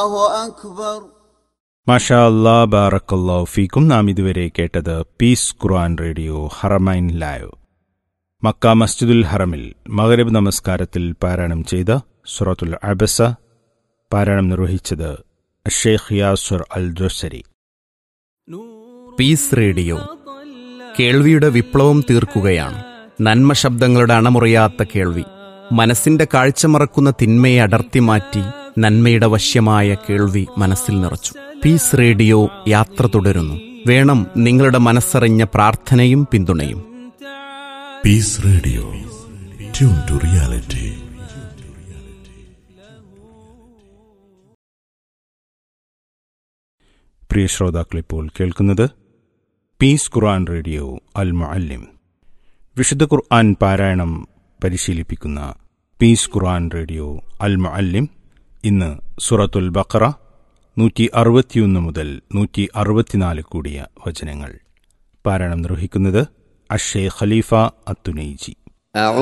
الله أكبر മാഷാ അല്ലാ ബാറക്കല്ലാ ഫീക്കും നാം ഇതുവരെ കേട്ടത് പീസ് ഖുർആൻ റേഡിയോ ഹറമൈൻ ലൈവ് മക്ക മസ്ജിദുൽ ഹറമിൽ മഗരബ് നമസ്കാരത്തിൽ പാരായണം ചെയ്ത സുറത്തുൽ അബസ പാരായണം നിർവഹിച്ചത് ഷെയ്ഖ് Yasser Al Dosari peace radio കേൾവിയുടെ വിപ്ലവം തീർക്കുകയാണ് നന്മ ശബ്ദങ്ങളുടെ അണമുറിയാത്ത കേൾവി മനസ്സിന്റെ കാഴ്ച മറക്കുന്ന തിന്മയെ അടർത്തി മാറ്റി നന്മയുടെ വശ്യമായ കേൾവി മനസ്സിൽ നിറച്ചു പീസ് റേഡിയോ യാത്ര തുടരുന്നു വേണം നിങ്ങളുടെ മനസ്സറിഞ്ഞ പ്രാർത്ഥനയും പിന്തുണയും Peace Radio. Tune to reality. പ്രിയ ശ്രോതാക്കളിപ്പോൾ കേൾക്കുന്നത് പീസ് ഖുർആൻ റേഡിയോ അൽ മുഅല്ലിം വിശുദ്ധ ഖുർആൻ പാരായണം പരിശീലിപ്പിക്കുന്ന പീസ് ഖുർആൻ റേഡിയോ അൽ മുഅല്ലിം ഇന്ന് സുറത്തുൽ ബഖറ നൂറ്റി അറുപത്തിയൊന്ന് മുതൽ നൂറ്റി അറുപത്തിനാല് കൂടിയ വചനങ്ങൾ പാരായണം നിർവഹിക്കുന്നത് അഷേ ഖലീഫ അത്തുനൈജി